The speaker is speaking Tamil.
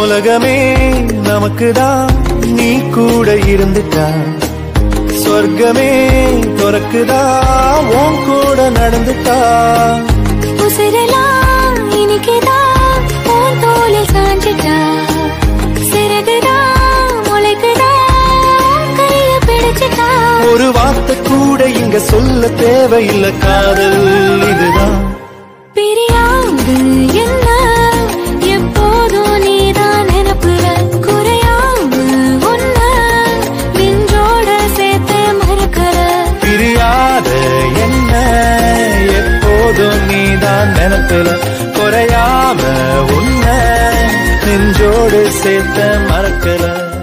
உலகமே நமக்குதான் நீ கூட இருந்துட்டா சொர்க்கமே துறக்குதா உன் கூட நடந்துட்டா உசிரெல்லாம் இனிக்குதான் உன் தோளில் சாஞ்சிட்டா சிறகுதான் முளைக்குதா கைய பிடிச்சிட்டா ஒரு வார்த்தை கூட இங்க சொல்ல தேவையில்லை காதல் இதுதான் பிரியாது என்ன எப்போதும் நீதான் நினப்புல குறையாம உன்ன நெஞ்சோட சேர்த்து மறக்கற பிரியாத என்ன எப்போதும் நீதான் நினைப்பில குறையாம உன்னை நெஞ்சோடு சேர்த்த மறக்கல